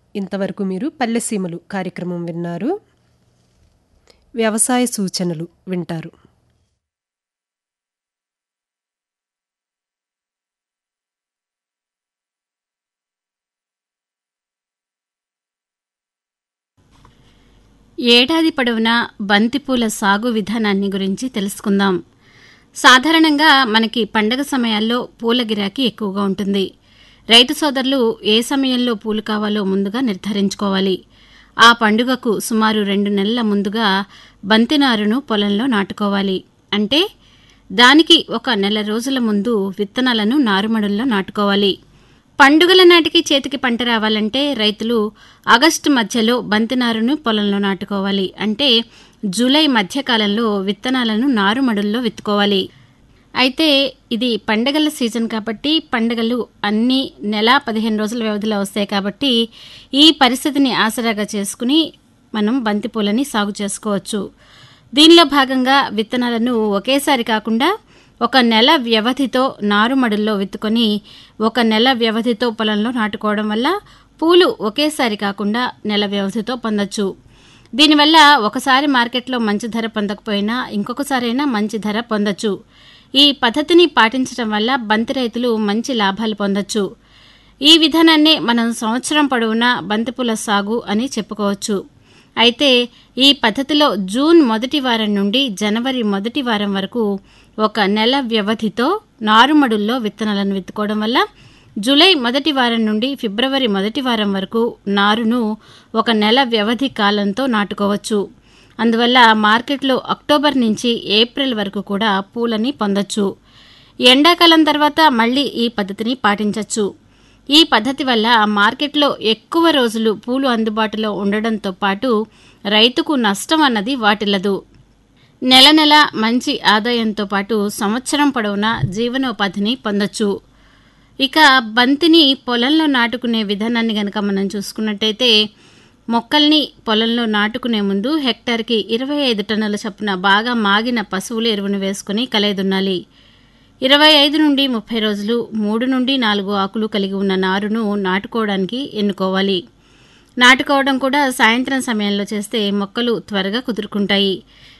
ఇంతవరకు మీరు పల్లెసీమలు కార్యక్రమం విన్నారు వ్యవసాయ సూచనలు వింటారు ఏడాది పొడవునా బంతిపూల సాగు విధానాన్ని గురించి తెలుసుకుందాం సాధారణంగా మనకి పండగ సమయాల్లో పూల గిరాకీ ఎక్కువగా ఉంటుంది రైతు సోదరులు ఏ సమయంలో పూలు కావాలో ముందుగా నిర్ధారించుకోవాలి ఆ పండుగకు సుమారు రెండు నెలల ముందుగా బంతినారును పొలంలో నాటుకోవాలి అంటే దానికి ఒక నెల రోజుల ముందు విత్తనాలను నారుమడుల్లో నాటుకోవాలి పండుగల నాటికి చేతికి పంట రావాలంటే రైతులు ఆగస్టు మధ్యలో బంతినారును పొలంలో నాటుకోవాలి అంటే జూలై మధ్యకాలంలో విత్తనాలను నారుమడుల్లో విత్తుకోవాలి అయితే ఇది పండగల సీజన్ కాబట్టి పండగలు అన్ని నెల పదిహేను రోజుల వ్యవధిలో వస్తాయి కాబట్టి ఈ పరిస్థితిని ఆసరాగా చేసుకుని మనం బంతిపూలని సాగు చేసుకోవచ్చు దీనిలో భాగంగా విత్తనాలను ఒకేసారి కాకుండా ఒక నెల వ్యవధితో నారుమడుల్లో విత్తుకొని ఒక నెల వ్యవధితో పొలంలో నాటుకోవడం వల్ల పూలు ఒకేసారి కాకుండా నెల వ్యవధితో పొందొచ్చు దీనివల్ల ఒకసారి మార్కెట్లో మంచి ధర పొందకపోయినా ఇంకొకసారైనా మంచి ధర పొందొచ్చు ఈ పద్ధతిని పాటించడం వల్ల బంతి రైతులు మంచి లాభాలు పొందొచ్చు ఈ విధానాన్ని మనం సంవత్సరం పొడవునా బంతిపూల సాగు అని చెప్పుకోవచ్చు అయితే ఈ పద్ధతిలో జూన్ మొదటి వారం నుండి జనవరి మొదటి వారం వరకు ఒక నెల వ్యవధితో నారుమడుల్లో విత్తనాలను విత్తుకోవడం వల్ల జూలై మొదటి వారం నుండి ఫిబ్రవరి మొదటి వారం వరకు నారును ఒక నెల వ్యవధి కాలంతో నాటుకోవచ్చు అందువల్ల మార్కెట్లో అక్టోబర్ నుంచి ఏప్రిల్ వరకు కూడా పూలని పొందొచ్చు ఎండాకాలం తర్వాత మళ్ళీ ఈ పద్ధతిని పాటించవచ్చు ఈ పద్ధతి వల్ల మార్కెట్లో ఎక్కువ రోజులు పూలు అందుబాటులో ఉండడంతో పాటు రైతుకు నష్టం అన్నది వాటిల్లదు నెల నెల మంచి ఆదాయంతో పాటు సంవత్సరం పొడవునా జీవనోపాధిని పొందొచ్చు ఇక బంతిని పొలంలో నాటుకునే విధానాన్ని గనక మనం చూసుకున్నట్టయితే మొక్కల్ని పొలంలో నాటుకునే ముందు హెక్టార్కి ఇరవై ఐదు టన్నుల చొప్పున బాగా మాగిన పశువుల ఎరువును వేసుకుని కలయదున్నాలి ఇరవై ఐదు నుండి ముప్పై రోజులు మూడు నుండి నాలుగు ఆకులు కలిగి ఉన్న నారును నాటుకోవడానికి ఎన్నుకోవాలి నాటుకోవడం కూడా సాయంత్రం సమయంలో చేస్తే మొక్కలు త్వరగా కుదురుకుంటాయి